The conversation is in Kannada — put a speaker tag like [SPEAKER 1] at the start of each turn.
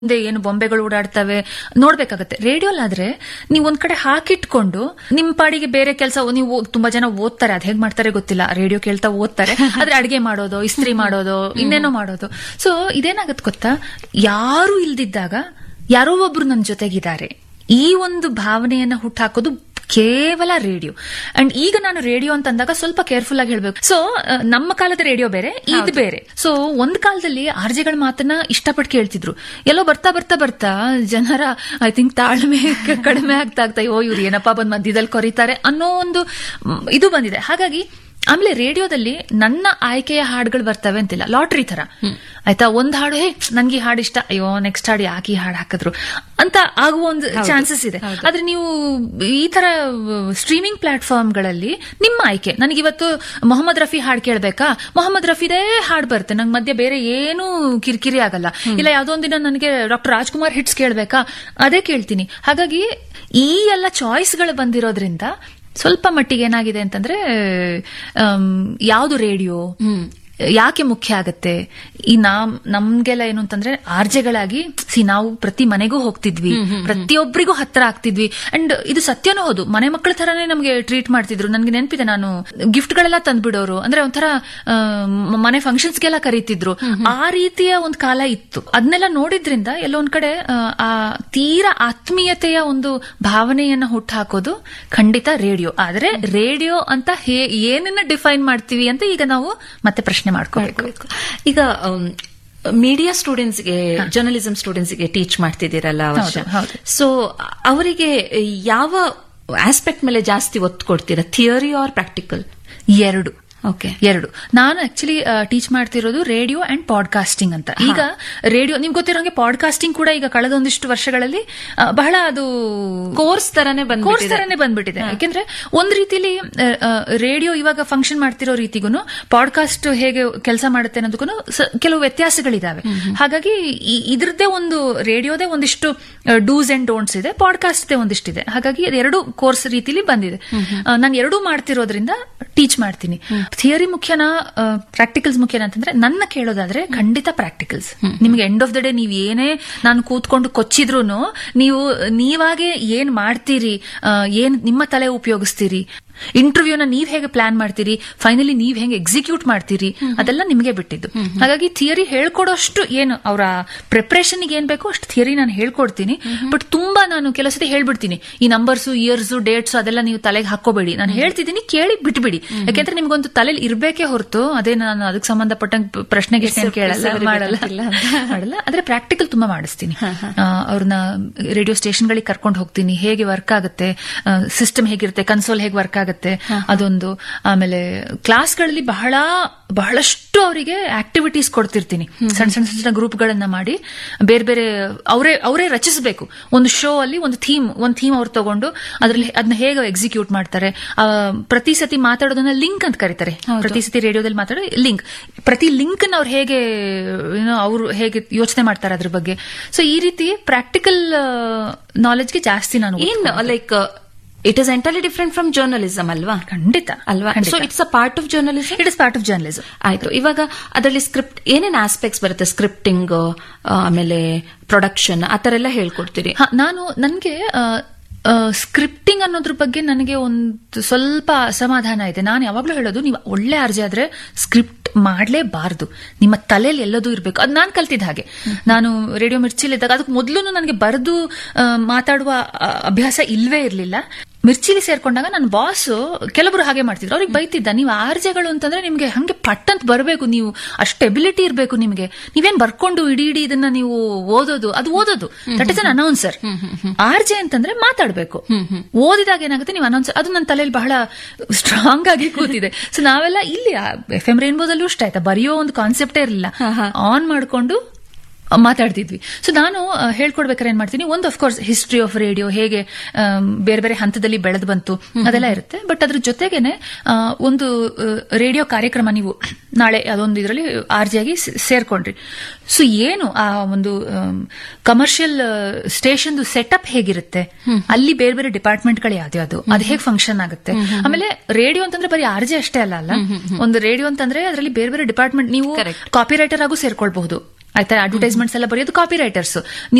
[SPEAKER 1] ಹಿಂದೆ ಏನು ಬೊಂಬೆಗಳು ಓಡಾಡ್ತವೆ ನೋಡ್ಬೇಕಾಗತ್ತೆ ರೇಡಿಯೋಲಾದ್ರೆ ನೀವು ಒಂದ್ ಕಡೆ ಹಾಕಿಟ್ಕೊಂಡು ನಿಮ್ ಪಾಡಿಗೆ ಬೇರೆ ಕೆಲಸ ನೀವು ತುಂಬಾ ಜನ ಓದ್ತಾರೆ ಅದ್ ಹೇಗ್ ಮಾಡ್ತಾರೆ ಗೊತ್ತಿಲ್ಲ ರೇಡಿಯೋ ಕೇಳ್ತಾ ಓದ್ತಾರೆ ಆದ್ರೆ ಅಡಿಗೆ ಮಾಡೋದು ಇಸ್ತ್ರಿ ಮಾಡೋದು ಇನ್ನೇನೋ ಮಾಡೋದು ಸೊ ಇದೇನಾಗತ್ತೆ ಗೊತ್ತಾ ಯಾರು ಇಲ್ದಿದ್ದಾಗ ಯಾರೋ ಒಬ್ರು ನನ್ನ ಜೊತೆಗಿದ್ದಾರೆ ಈ ಒಂದು ಭಾವನೆಯನ್ನ ಹುಟ್ಟಾಕೋದು ಕೇವಲ ರೇಡಿಯೋ ಅಂಡ್ ಈಗ ನಾನು ರೇಡಿಯೋ ಅಂತ ಅಂದಾಗ ಸ್ವಲ್ಪ ಕೇರ್ಫುಲ್ ಆಗಿ ಹೇಳ್ಬೇಕು ಸೊ ನಮ್ಮ ಕಾಲದ ರೇಡಿಯೋ ಬೇರೆ ಇದು ಬೇರೆ ಸೊ ಒಂದ್ ಕಾಲದಲ್ಲಿ ಆರ್ಜೆಗಳ ಮಾತನ್ನ ಇಷ್ಟಪಟ್ಟು ಕೇಳ್ತಿದ್ರು ಎಲ್ಲೋ ಬರ್ತಾ ಬರ್ತಾ ಬರ್ತಾ ಜನರ ಐ ಥಿಂಕ್ ತಾಳ್ಮೆ ಕ- ಕಡಿಮೆ ಆಗ್ತಾ ಆಗ್ತಾ ಓ ಇವ್ರು ಏನಪ್ಪಾ ಬಂದ್ ಮಧ್ಯದಲ್ಲಿ ಕೊರಿತಾರೆ ಅನ್ನೋ ಒಂದು ಮ್, ಇದು ಬಂದಿದೆ ಹಾಗಾಗಿ ಆಮೇಲೆ ರೇಡಿಯೋದಲ್ಲಿ ನನ್ನ ಆಯ್ಕೆಯ ಹಾಡುಗಳು ಬರ್ತವೆ ಅಂತಿಲ್ಲ ಲಾಟ್ರಿ ತರ ಆಯ್ತಾ ಒಂದ್ ಹಾಡು ಹೇ ನನ್ಗೆ ಈ ಹಾಡು ಇಷ್ಟ ಅಯ್ಯೋ ನೆಕ್ಸ್ಟ್ ಹಾಡು ಯಾಕೆ ಈ ಹಾಡು ಹಾಕಿದ್ರು ಅಂತ ಆಗುವ ಒಂದು ಚಾನ್ಸಸ್ ಇದೆ ಆದ್ರೆ ನೀವು ಈ ತರ ಸ್ಟ್ರೀಮಿಂಗ್ ಪ್ಲಾಟ್ಫಾರ್ಮ್ಗಳಲ್ಲಿ ನಿಮ್ಮ ಆಯ್ಕೆ ನನಗಿವತ್ತು ಮೊಹಮ್ಮದ್ ರಫಿ ಹಾಡು ಕೇಳ್ಬೇಕಾ ಮೊಹಮ್ಮದ್ ರಫಿದೇ ಹಾಡು ಬರುತ್ತೆ ನಂಗೆ ಮಧ್ಯೆ ಬೇರೆ ಏನು ಕಿರಿಕಿರಿ ಆಗಲ್ಲ ಇಲ್ಲ ಯಾವ್ದೋ ಒಂದಿನ ನನಗೆ ಡಾಕ್ಟರ್ ರಾಜ್ಕುಮಾರ್ ಹಿಟ್ಸ್ ಕೇಳ್ಬೇಕಾ ಅದೇ ಕೇಳ್ತೀನಿ ಹಾಗಾಗಿ ಈ ಎಲ್ಲ ಚಾಯ್ಸ್ಗಳು ಬಂದಿರೋದ್ರಿಂದ ಸ್ವಲ್ಪ ಮಟ್ಟಿಗೆ ಏನಾಗಿದೆ ಅಂತಂದ್ರೆ ಆಮ್, ಯಾವ್ದು ರೇಡಿಯೋ ಯಾಕೆ ಮುಖ್ಯ ಆಗತ್ತೆ ಈ ನಾಮ್ ನಮ್ಗೆಲ್ಲ ಏನು ಅಂತಂದ್ರೆ ಆರ್ಜೆಗಳಾಗಿ ಸಿ ನಾವು ಪ್ರತಿ ಮನೆಗೂ ಹೋಗ್ತಿದ್ವಿ ಪ್ರತಿಯೊಬ್ಬರಿಗೂ ಹತ್ರ ಆಗ್ತಿದ್ವಿ ಅಂಡ್ ಇದು ಸತ್ಯನೂ ಹೌದು ಮನೆ ಮಕ್ಕಳ ತರಾನೇ ನಮ್ಗೆ ಟ್ರೀಟ್ ಮಾಡ್ತಿದ್ರು ನನ್ಗೆ ನೆನಪಿದೆ ನಾನು ಗಿಫ್ಟ್ ಗಳೆಲ್ಲ ತಂದ್ಬಿಡೋರು ಅಂದ್ರೆ ಒಂಥರ ಆ, ಮ- ಮನೆ ಫಂಕ್ಷನ್ಸ್ಗೆಲ್ಲ ಕರೀತಿದ್ರು ಆ ರೀತಿಯ ಒಂದು ಕಾಲ ಇತ್ತು ಅದನ್ನೆಲ್ಲ ನೋಡಿದ್ರಿಂದ ಎಲ್ಲೊಂದ್ ಕಡೆ ಆ, ಆ ತೀರಾ ಆತ್ಮೀಯತೆಯ ಒಂದು ಭಾವನೆಯನ್ನ ಹುಟ್ಟುಹಾಕೋದು ಖಂಡಿತ ರೇಡಿಯೋ ಆದ್ರೆ ರೇಡಿಯೋ ಅಂತ ಹೇ ಏನನ್ನ ಡಿಫೈನ್ ಮಾಡ್ತೀವಿ ಅಂತ ಈಗ ನಾವು ಮತ್ತೆ ಪ್ರಶ್ನೆ ಮಾಡ್ಕೋಬೇಕು
[SPEAKER 2] ಈಗ ಮೀಡಿಯಾ ಸ್ಟೂಡೆಂಟ್ಸ್ಗೆ ಜರ್ನಲಿಸಂ ಸ್ಟೂಡೆಂಟ್ಸ್ಗೆ ಟೀಚ್ ಮಾಡ್ತಿದ್ದೀರಲ್ಲ ವರ್ಷ
[SPEAKER 1] ಹೌದು, ಹೌದು.
[SPEAKER 2] ಸೊ ಅವರಿಗೆ ಯಾವ ಆಸ್ಪೆಕ್ಟ್ ಮೇಲೆ ಜಾಸ್ತಿ ಒತ್ತು ಕೊಡ್ತೀರಾ ಥಿಯರಿ ಆರ್ ಪ್ರಾಕ್ಟಿಕಲ್
[SPEAKER 1] ಎರಡು
[SPEAKER 2] ಓಕೆ
[SPEAKER 1] ಎರಡು ನಾನು ಆಕ್ಚುಲಿ ಟೀಚ್ ಮಾಡ್ತಿರೋದು ರೇಡಿಯೋ ಅಂಡ್ ಪಾಡ್ಕಾಸ್ಟಿಂಗ್ ಅಂತ ಈಗ ರೇಡಿಯೋ ನಿಮ್ಗೆ ಗೊತ್ತಿರೋಂಗೆ ಪಾಡ್ಕಾಸ್ಟಿಂಗ್ ಕೂಡ ಈಗ ಕಳೆದೊಂದಿಷ್ಟು ವರ್ಷಗಳಲ್ಲಿ ಆ, ಬಹಳ ಅದು
[SPEAKER 2] ಕೋರ್ಸ್ ತರಾನೇ
[SPEAKER 1] ಕೋರ್ಸ್
[SPEAKER 2] ಬಂದ್ಬಿಟ್ಟಿದೆ
[SPEAKER 1] ತರನೇ ಬಂದ್ಬಿಟ್ಟಿದೆ ಯಾಕೆಂದ್ರೆ ಒಂದ್ ರೀತಿಲಿ ರೇಡಿಯೋ ಇವಾಗ ಫಂಕ್ಷನ್ ಮಾಡ್ತಿರೋ ರೀತಿಗೂ ಪಾಡ್ಕಾಸ್ಟ್ ಹೇಗೆ ಕೆಲಸ ಮಾಡುತ್ತೆ ಅನ್ನೋದಕ್ಕೂ ಕೆಲವು ವ್ಯತ್ಯಾಸಗಳಿದಾವೆ ಹಾಗಾಗಿ ಈ- ಇದ್ರದ್ದೇ ಒಂದು ರೇಡಿಯೋದೇ ಒಂದಿಷ್ಟು ಡೂಸ್ ಅಂಡ್ ಡೋಂಟ್ಸ್ ಇದೆ ಪಾಡ್ಕಾಸ್ಟ್ ಒಂದಿಷ್ಟಿದೆ ಹಾಗಾಗಿ ಎರಡು ಕೋರ್ಸ್ ರೀತಿಲಿ ಬಂದಿದೆ ನಾನು ಎರಡೂ ಮಾಡ್ತಿರೋದ್ರಿಂದ ಟೀಚ್ ಮಾಡ್ತೀನಿ ಥಿಯರಿ ಮುಖ್ಯನಾ ಪ್ರಾಕ್ಟಿಕಲ್ಸ್ ಮುಖ್ಯನಾ ಅಂತಂದ್ರೆ ನನ್ನ ಕೇಳೋದಾದ್ರೆ ಖಂಡಿತ ಪ್ರಾಕ್ಟಿಕಲ್ಸ್ ನಿಮ್ಗೆ ಎಂಡ್ ಆಫ್ ದ ಡೇ ನೀವ್ ಏನೇ ನಾನು ಕೂತ್ಕೊಂಡು ಕೊಚ್ಚಿದ್ರು ನೀವು ನೀವಾಗೆ ಏನ್ ಮಾಡ್ತೀರಿ ಆ, ಏನ್ ನಿಮ್ಮ ತಲೆ ಉಪಯೋಗಿಸ್ತೀರಿ ಇಂಟರ್ವ್ಯೂನ ನೀವ್ ಹೇಗೆ ಪ್ಲಾನ್ ಮಾಡ್ತೀರಿ ಫೈನಲಿ ನೀವ್ ಹೇಗೆ ಎಕ್ಸಿಕ್ಯೂಟ್ ಮಾಡ್ತೀರಿ ಅದೆಲ್ಲ ನಿಮಗೆ ಬಿಟ್ಟಿದ್ದು ಹಾಗಾಗಿ ಥಿಯರಿ ಹೇಳ್ಕೊಡೋಷ್ಟು ಏನು ಅವರ ಪ್ರಿಪ್ರೇಷನ್ ಏನ್ ಬೇಕೋ ಅಷ್ಟು ಥಿಯರಿ ನಾನು ಹೇಳ್ಕೊಡ್ತೀನಿ ಬಟ್ ತುಂಬಾ ನಾನು ಕೆಲವು ಸತಿ ಹೇಳ್ಬಿಡ್ತೀನಿ ಈ ನಂಬರ್ಸ್ ಇಯರ್ಸ್ ಡೇಟ್ಸ್ ಅದೆಲ್ಲ ನೀವು ತಲೆಗೆ ಹಾಕೋಬೇಡಿ ನಾನು ಹೇಳ್ತಿದ್ದೀನಿ ಕೇಳಿ ಬಿಟ್ಬಿಡಿ ಯಾಕೆಂದ್ರೆ ನಿಮ್ಗೊಂದು ತಲೆಯಲ್ಲಿ ಇರ್ಬೇಕೇ ಹೊರತು ಅದೇ ನಾನು ಅದಕ್ಕೆ ಸಂಬಂಧಪಟ್ಟಂಗೆ ಪ್ರಶ್ನೆ ಗಿಶ್ನೆ ಕೇಳಲ್ಲ ಮಾಡಲ್ಲ ಮಾಡಲ್ಲ ಆದ್ರೆ ಪ್ರಾಕ್ಟಿಕಲ್ ತುಂಬಾ ಮಾಡಿಸ್ತೀನಿ ಆ, ಅವ್ರನ್ನ ರೇಡಿಯೋ ಸ್ಟೇಷನ್ಗಳಿಗೆ ಕರ್ಕೊಂಡು ಹೋಗ್ತೀನಿ ಹೇಗೆ ವರ್ಕ್ ಆಗುತ್ತೆ ಸಿಸ್ಟಮ್ ಹೇಗಿರುತ್ತೆ ಕನ್ಸೋಲ್ ಹೇಗೆ ವರ್ಕ್ ಆಗುತ್ತೆ ಅದೊಂದು ಆಮೇಲೆ ಕ್ಲಾಸ್ಗಳಲ್ಲಿ ಬಹಳ ಬಹಳಷ್ಟು ಅವರಿಗೆ ಆಕ್ಟಿವಿಟೀಸ್ ಕೊಡ್ತಿರ್ತೀನಿ ಸಣ್ಣ ಸಣ್ಣ ಸಣ್ಣ ಗ್ರೂಪ್ಗಳನ್ನ ಮಾಡಿ ಬೇರೆ ಬೇರೆ ಅವರೇ ಅವರೇ ರಚಿಸಬೇಕು ಒಂದು ಶೋ ಅಲ್ಲಿ ಒಂದು ಥೀಮ್ ಒಂದು ಥೀಮ್ ಅವ್ರು ತಗೊಂಡು ಅದ್ರಲ್ಲಿ ಅದನ್ನ ಹೇಗೆ ಎಕ್ಸಿಕ್ಯೂಟ್ ಮಾಡ್ತಾರೆ ಆ, ಪ್ರತಿ ಸತಿ ಮಾತಾಡೋದನ್ನ ಲಿಂಕ್ ಅಂತ ಕರೀತಾರೆ ಪ್ರತಿ ಸತಿ ರೇಡಿಯೋದಲ್ಲಿ ಮಾತಾಡೋ ಲಿಂಕ್ ಪ್ರತಿ ಲಿಂಕ್ ಅವ್ರು ಹೇಗೆ ಅವರು ಹೇಗೆ ಯೋಚನೆ ಮಾಡ್ತಾರೆ ಅದ್ರ ಬಗ್ಗೆ ಸೊ ಈ ರೀತಿ ಪ್ರಾಕ್ಟಿಕಲ್ ನಾಲೆಜ್ಗೆ ಜಾಸ್ತಿ ನಾನು
[SPEAKER 2] ಏನ್ like it is entirely different from journalism ಅಲ್ವಾ
[SPEAKER 1] ಖಂಡಿತ
[SPEAKER 2] ಅಲ್ವಾ so it's a part of journalism
[SPEAKER 1] it is part of journalism
[SPEAKER 2] ಆಯ್ತು ಇವಾಗ ಅದರಲ್ಲಿ ಸ್ಕ್ರಿಪ್ಟ್ ಏನೇನ್ ಆಸ್ಪೆಕ್ಟ್ಸ್ ಬರುತ್ತೆ ಸ್ಕ್ರಿಪ್ಟಿಂಗ್ ಆಮೇಲೆ ಪ್ರೊಡಕ್ಷನ್ ಆತರ ಎಲ್ಲ ಹೇಳ್ಕೊಡ್ತೀರಿ
[SPEAKER 1] ಹ, ನಾನು ನನಗೆ ಸ್ಕ್ರಿಪ್ಟಿಂಗ್ ಅನ್ನೋದ್ರ ಬಗ್ಗೆ ನನಗೆ ಒಂದು ಸ್ವಲ್ಪ ಅಸಮಾಧಾನ ಇದೆ ನಾನು ಯಾವಾಗ್ಲೂ ಹೇಳೋದು ನೀವು ಒಳ್ಳೆ ಅರ್ಜಿ ಆದ್ರೆ ಸ್ಕ್ರಿಪ್ಟ್ ಮಾಡಲೇಬಾರ್ದು ನಿಮ್ಮ ತಲೆಯಲ್ಲಿ ಎಲ್ಲದೂ ಇರಬೇಕು ಅದು ನಾನು ಕಲ್ತಿದ್ದ ಹಾಗೆ ನಾನು ರೇಡಿಯೋ ಮಿರ್ಚಿಲಿದ್ದಾಗ ಅದಕ್ಕೆ ಮೊದಲು ನನಗೆ ಬರೆದು ಮಾತಾಡುವ ಆ, ಅಭ್ಯಾಸ ಇಲ್ವೇ ಇರಲಿಲ್ಲ ಮಿರ್ಚಿಲಿ ಸೇರ್ಕೊಂಡಾಗ ನನ್ನ ಬಾಸ್ ಕೆಲವರು ಹಾಗೆ ಮಾಡ್ತಿದ್ರು ಅವ್ರಿಗೆ ಬೈತಿದ್ದ ನೀವು ಆರ್ಜೆಗಳು ಅಂತಂದ್ರೆ ನಿಮ್ಗೆ ಹಂಗೆ ಪಟ್ ಅಂತ ಬರಬೇಕು ನೀವು ಅಷ್ಟು ಎಬಿಲಿಟಿ ಇರಬೇಕು ನಿಮ್ಗೆ ನೀವೇನ್ ಬರ್ಕೊಂಡು ಇಡೀ ಇಡೀ ಇದನ್ನ ನೀವು ಓದೋದು ಅದು ಓದೋದು that is an announcer RJ ಅಂತಂದ್ರೆ ಮಾತಾಡ್ಬೇಕು ಓದಿದಾಗ ಏನಾಗುತ್ತೆ ನೀವು ಅನೌನ್ಸರ್ ಅದು ನನ್ನ ತಲೆಯಲ್ಲಿ ಬಹಳ ಸ್ಟ್ರಾಂಗ್ ಆಗಿ ಕೂತಿದೆ ಸೊ ನಾವೆಲ್ಲ ಇಲ್ಲಿ ಎಫ್ ಎಂ ರೇನ್ಬೋದಲ್ಲೂ ಅಷ್ಟೇ ಆಯ್ತಾ ಬರೆಯೋ ಒಂದು ಕಾನ್ಸೆಪ್ಟೇ ಇರಲಿಲ್ಲ ಆನ್ ಮಾಡ್ಕೊಂಡು ಮಾತಾಡ್ತಿದ್ವಿ ಸೊ ನಾನು ಆ, ಹೇಳ್ಕೊಡ್ಬೇಕಾದ್ರೆ ಏನ್ ಮಾಡ್ತೀನಿ ಒಂದು ಅಫ್ಕೋರ್ಸ್ ಹಿಸ್ಟ್ರಿ ಆಫ್ ರೇಡಿಯೋ ಹೇಗೆ ಆಮ್, ಬೇರೆ ಬೇರೆ ಹಂತದಲ್ಲಿ ಬೆಳೆದು ಬಂತು ಅದೆಲ್ಲ ಇರುತ್ತೆ ಬಟ್ ಅದ್ರ ಜೊತೆಗೇನೆ ಆ, ಒಂದು ರೇಡಿಯೋ ಕಾರ್ಯಕ್ರಮ ನೀವು ನಾಳೆ ಅದೊಂದು ಇದರಲ್ಲಿ ಆರ್ಜಿಯಾಗಿ ಸೇರ್ಕೊಂಡ್ರಿ ಸೊ ಏನು ಆ ಒಂದು ಕಮರ್ಷಿಯಲ್ ಸ್ಟೇಷನ್ ಸೆಟಪ್ ಹೇಗಿರುತ್ತೆ ಅಲ್ಲಿ ಬೇರೆ ಬೇರೆ ಡಿಪಾರ್ಟ್ಮೆಂಟ್ಗಳು ಯಾವ್ದು ಅದು ಹೇಗೆ ಫಂಕ್ಷನ್ ಆಗುತ್ತೆ ಆಮೇಲೆ ರೇಡಿಯೋ ಅಂತಂದ್ರೆ ಬರೀ ಆರ್ಜೆ ಅಷ್ಟೇ ಅಲ್ಲ ಅಲ್ಲ ಒಂದು ರೇಡಿಯೋ ಅಂತಂದ್ರೆ ಅದರಲ್ಲಿ ಬೇರೆ ಬೇರೆ ಡಿಪಾರ್ಟ್ಮೆಂಟ್ ನೀವು
[SPEAKER 2] Correct.
[SPEAKER 1] ಕಾಪಿ ರೈಟರ್ ಆಗು ಸೇರ್ಕೊಳ್ಬಹುದು ಆಯ್ತಾ ಅಡ್ವರ್ಟೈಸ್ಮೆಂಟ್ಸ್ ಎಲ್ಲ ಬರೆಯೋದು ಕಾಪಿ ರೈಟರ್ಸ್